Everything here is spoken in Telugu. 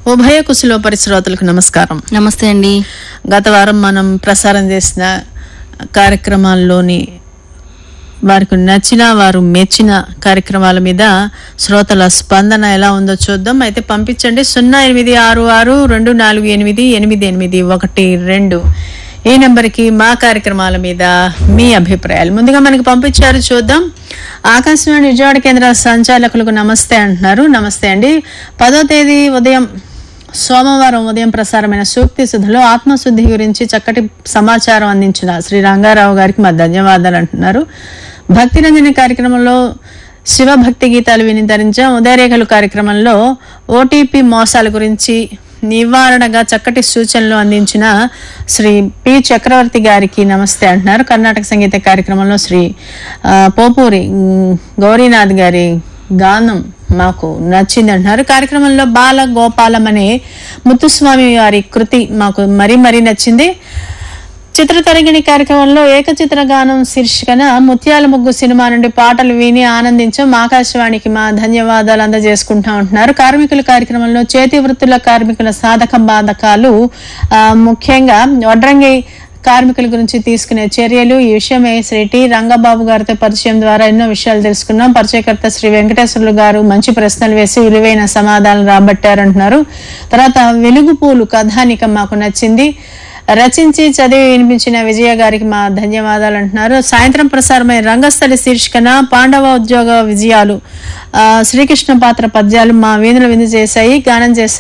ఉభయ కుశలో పరిశ్రోతలకు నమస్కారం నమస్తే అండి గత వారం మనం ప్రసారం చేసిన కార్యక్రమాల్లోని వారికి నచ్చిన వారు మెచ్చిన కార్యక్రమాల మీద శ్రోతల స్పందన ఎలా ఉందో చూద్దాం అయితే పంపించండి సున్నా ఎనిమిది ఆరు ఆరు రెండు నాలుగు ఎనిమిది ఎనిమిది ఎనిమిది ఒకటి రెండు ఈ నెంబర్కి మా కార్యక్రమాల మీద మీ అభిప్రాయాలు ముందుగా మనకి పంపించారు చూద్దాం ఆకాశవాణి విజయవాడ కేంద్ర సంచాలకులకు నమస్తే అంటున్నారు నమస్తే అండి పదో తేదీ ఉదయం సోమవారం ఉదయం ప్రసారమైన సూక్తి సుధలో ఆత్మశుద్ధి గురించి చక్కటి సమాచారం అందించిన శ్రీ రంగారావు గారికి మా ధన్యవాదాలు అంటున్నారు భక్తి రంజని కార్యక్రమంలో శివభక్తి గీతాలు విని ధరించాం ఉదయరేఖలు కార్యక్రమంలో ఓటీపీ మోసాల గురించి నివారణగా చక్కటి సూచనలు అందించిన శ్రీ పి చక్రవర్తి గారికి నమస్తే అంటున్నారు కర్ణాటక సంగీత కార్యక్రమంలో శ్రీ ఆ, పోపూరి ఉమ్, గౌరీనాథ్ గారి గానం మాకు నచ్చింది అంటున్నారు కార్యక్రమంలో బాల గోపాలం అనే ముత్తుస్వామి వారి కృతి మాకు మరీ మరీ నచ్చింది చిత్రతరంగిణి కార్యక్రమంలో ఏకచిత్ర గానం శీర్షికన ముత్యాల ముగ్గు సినిమా నుండి పాటలు విని ఆనందించాం ఆకాశవాణికి మా ధన్యవాదాలు అందజేసుకుంటా ఉంటున్నారు కార్మికుల కార్యక్రమంలో చేతి వృత్తుల కార్మికుల సాధక బాధకాలు ఆ, ముఖ్యంగా వడ్రంగి కార్మికుల గురించి తీసుకునే చర్యలు ఈ విషయమై శ్రీ టి రంగబాబు గారితో పరిచయం ద్వారా ఎన్నో విషయాలు తెలుసుకున్నాం పరిచయకర్త శ్రీ వెంకటేశ్వర్లు గారు మంచి ప్రశ్నలు వేసి విలువైన సమాధానం రాబట్టారంటున్నారు తర్వాత వెలుగు పూలు కథానిక మాకు నచ్చింది రచించి చదివి వినిపించిన విజయ గారికి మా ధన్యవాదాలు అంటున్నారు సాయంత్రం ప్రసారమైన రంగస్థలి శీర్షికన పాండవ ఉద్యోగ విజయాలు ఆ, శ్రీకృష్ణ పాత్ర పద్యాలు మా వీధులు విందు చేశాయి గానం చేసిన